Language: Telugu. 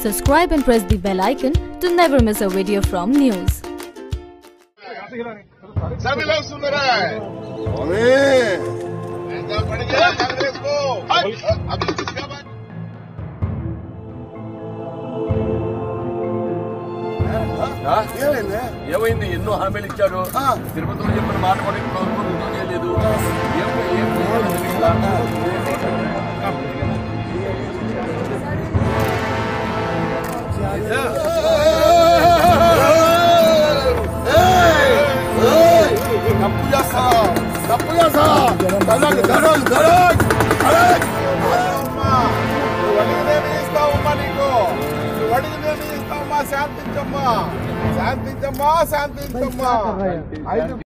Subscribe and press the bell icon to never miss a video from news. सभी लोग सुन रहे हैं महंगा पड़ गया कांग्रेस को अभी किसका बात ఆ? ఏమైంది ఎన్నో హామీలు ఇచ్చారు తిరుపతిలో చెప్పిన మాట కూడా ఇప్పుడు వరకు చేయలేదు ఏం ఏం చేయాలి తెలియట్లా. తప్పు చేస్తా తప్పు చేస్తా ధనక్ ధనక్ ధనక్ ధనక్ అమ్మా నువ్వు అడిగినేమి ఇస్తావమ్మా నీకు నువ్వు అడిగినేమి ఇస్తావమ్మా శాంతించమ్మా శాంతించమ్మా శాంతించమ్మా ఐదు